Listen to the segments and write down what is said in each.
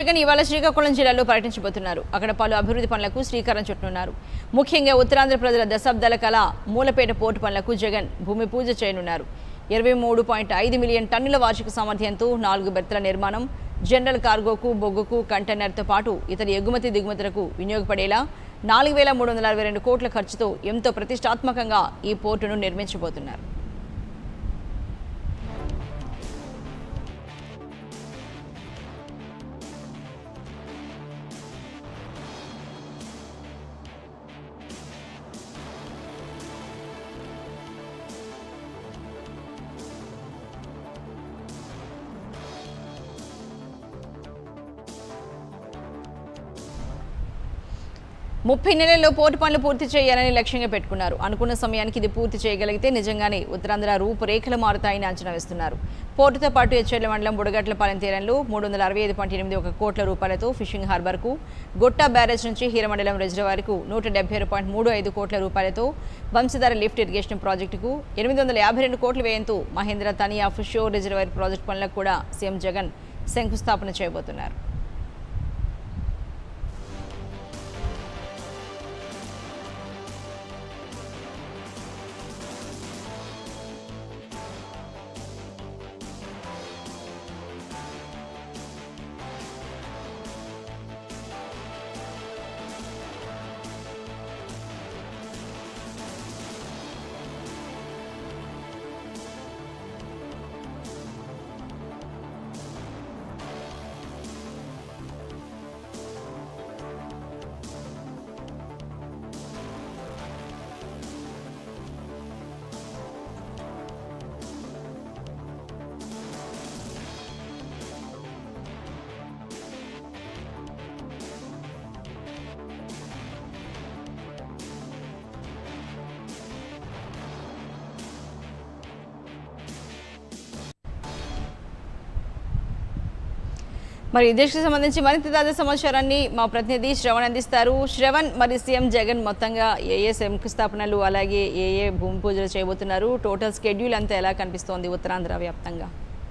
జగన్ ఇవాళ శ్రీకాకుళం జిల్లాలో పర్యటించబోతున్నారు అక్కడ పలు అభివృద్ధి పనులకు శ్రీకారం చుట్టనున్నారు ముఖ్యంగా ఉత్తరాంధ్ర ప్రజల దశాబ్దాల కళ మూలపేట పోర్టు పనులకు జగన్ భూమి పూజ చేయనున్నారు ఇరవై మూడు పాయింట్ ఐదు మిలియన్ టన్నుల వార్షిక సామర్థ్యంతో నాలుగు బెర్తల నిర్మాణం జనరల్ కార్గోకు బొగ్గుకు కంటైనర్తో పాటు ఇతర ఎగుమతి దిగుమతులకు వినియోగపడేలా నాలుగు వేల మూడు వందల అరవై రెండు కోట్ల ఖర్చుతో ఎంతో ప్రతిష్టాత్మకంగా ఈ పోర్టును నిర్మించబోతున్నారు ముప్పై నెలల్లో పోర్టు పనులు పూర్తి చేయాలని లక్ష్యంగా పెట్టుకున్నారు అనుకున్న సమయానికి ఇది పూర్తి చేయగలిగితే నిజంగానే ఉత్తరాంధ్ర రూపురేఖలు మారుతాయని అంచనా వేస్తున్నారు పోర్టుతో పాటు హెచ్ఎల్ మండలం బుడగట్లపాలెం తీరంలో మూడు వందల అరవై ఐదు పాయింట్ ఎనిమిది ఒక కోట్ల రూపాయలతో ఫిషింగ్ హార్బర్కు గొట్టా బ్యారేజ్ నుంచి హీరమండలం రిజర్వాయర్కు నూట డెబ్బై ఆరు పాయింట్ మూడు ఐదు కోట్ల రూపాయలతో వంశధార లిఫ్ట్ ఇరిగేషన్ ప్రాజెక్టుకు ఎనిమిది వందల యాభై రెండు కోట్ల వ్యయంతో మహేంద్ర తనియా ఫిషో రిజర్వాయర్ ప్రాజెక్టు పనులకు కూడా సీఎం జగన్ శంకుస్థాపన చేయబోతున్నారు మరి ఈ దేశకు సంబంధించి మరింత తాజా సమాచారాన్ని మా ప్రతినిధి శ్రవణ్ అందిస్తారు శ్రవణ్ మరి సీఎం జగన్ మొత్తంగా ఏ ఏ శంకుస్థాపనలు అలాగే ఏ ఏ భూమి పూజలు చేయబోతున్నారు టోటల్ స్కెడ్యూల్ అంతా ఎలా కనిపిస్తోంది ఉత్తరాంధ్ర వ్యాప్తంగా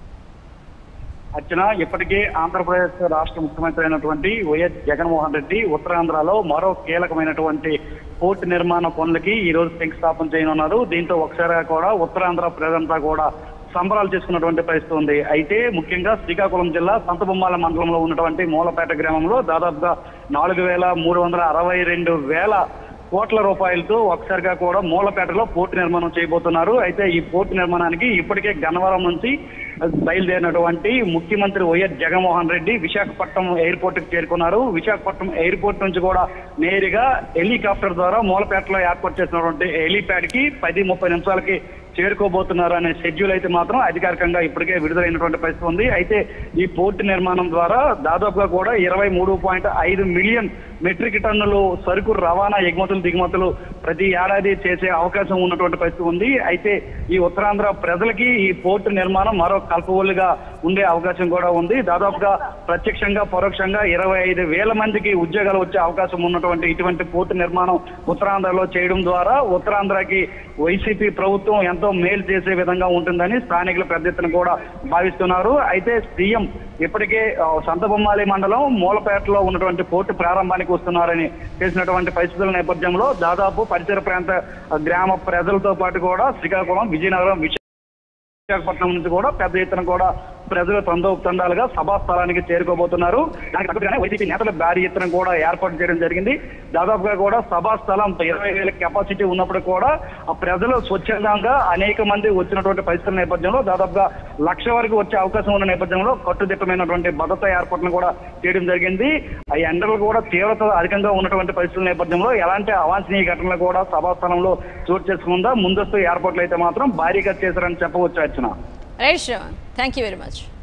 అర్చన ఇప్పటికే ఆంధ్రప్రదేశ్ రాష్ట్ర ముఖ్యమంత్రి అయినటువంటి వైఎస్ జగన్మోహన్ రెడ్డి ఉత్తరాంధ్రలో మరో కీలకమైనటువంటి పోర్టు నిర్మాణ పనులకి ఈ రోజు శంకుస్థాపన చేయనున్నారు దీంతో ఒకసారి కూడా ఉత్తరాంధ్ర ప్రజలంతా కూడా సంబరాలు చేసుకున్నటువంటి పరిస్థితి ఉంది అయితే ముఖ్యంగా శ్రీకాకుళం జిల్లా సంతబొమ్మాల మండలంలో ఉన్నటువంటి మూలపేట గ్రామంలో దాదాపుగా నాలుగు వేల మూడు వందల అరవై రెండు వేల కోట్ల రూపాయలతో ఒకసారిగా కూడా మూలపేటలో పోర్టు నిర్మాణం చేయబోతున్నారు అయితే ఈ పోర్టు నిర్మాణానికి ఇప్పటికే గన్నవరం నుంచి బయలుదేరినటువంటి ముఖ్యమంత్రి వైఎస్ జగన్మోహన్ రెడ్డి విశాఖపట్నం ఎయిర్పోర్ట్ కి చేరుకున్నారు విశాఖపట్నం ఎయిర్పోర్ట్ నుంచి కూడా నేరుగా హెలికాప్టర్ ద్వారా మూలపేటలో ఏర్పాటు చేసినటువంటి హెలీప్యాడ్ కి పది ముప్పై నిమిషాలకి చేరుకోబోతున్నారు అనే షెడ్యూల్ అయితే మాత్రం అధికారికంగా ఇప్పటికే విడుదలైనటువంటి పరిస్థితి ఉంది అయితే ఈ పోర్టు నిర్మాణం ద్వారా దాదాపుగా కూడా ఇరవై మూడు పాయింట్ ఐదు మిలియన్ మెట్రిక్ టన్నులు సరుకు రవాణా ఎగుమతులు దిగుమతులు ప్రతి ఏడాది చేసే అవకాశం ఉన్నటువంటి పరిస్థితి ఉంది అయితే ఈ ఉత్తరాంధ్ర ప్రజలకి ఈ పోర్టు నిర్మాణం మరో కల్పవల్లిగా ఉండే అవకాశం కూడా ఉంది దాదాపుగా ప్రత్యక్షంగా పరోక్షంగా ఇరవై ఐదు వేల మందికి ఉద్యోగాలు వచ్చే అవకాశం ఉన్నటువంటి ఇటువంటి పోర్టు నిర్మాణం ఉత్తరాంధ్రలో చేయడం ద్వారా ఉత్తరాంధ్రకి వైసీపీ ప్రభుత్వం ఎంతో మేలు చేసే విధంగా ఉంటుందని స్థానికులు పెద్ద ఎత్తున కూడా భావిస్తున్నారు అయితే సీఎం ఇప్పటికే ఆ, సంతబొమ్మాలి మండలం మూలపేటలో ఉన్నటువంటి పోర్టు ప్రారంభానికి వస్తున్నారని తెలిసినటువంటి పరిస్థితుల నేపథ్యంలో దాదాపు పరిసర ప్రాంత ఆ, గ్రామ ప్రజలతో పాటు కూడా శ్రీకాకుళం విజయనగరం విశాఖ విశాఖపట్నం నుంచి కూడా పెద్ద ఎత్తున కూడా ప్రజలు తండోపతండాలుగా సభా స్థలానికి చేరుకోబోతున్నారు దానికి తగ్గట్టుగానే వైసీపీ నేతలు భారీ ఎత్తున కూడా ఏర్పాటు చేయడం జరిగింది దాదాపుగా కూడా సభా స్థలం ఇరవై వేల కెపాసిటీ ఉన్నప్పుడు కూడా ఆ ప్రజలు స్వచ్ఛందంగా అనేక మంది వచ్చినటువంటి పరిస్థితుల నేపథ్యంలో దాదాపుగా లక్ష వరకు వచ్చే అవకాశం ఉన్న నేపథ్యంలో కట్టుదిట్టమైనటువంటి భద్రతా ఏర్పాట్లను కూడా చేయడం జరిగింది ఆ ఎండలు కూడా తీవ్రత అధికంగా ఉన్నటువంటి పరిస్థితుల నేపథ్యంలో ఎలాంటి అవాంఛనీయ ఘటనలు కూడా సభా స్థలంలో చోటు చేసుకుందా ముందస్తు ఏర్పాట్లు అయితే మాత్రం భారీగా చేశారని చెప్పవచ్చు Archana right Sravan thank you very much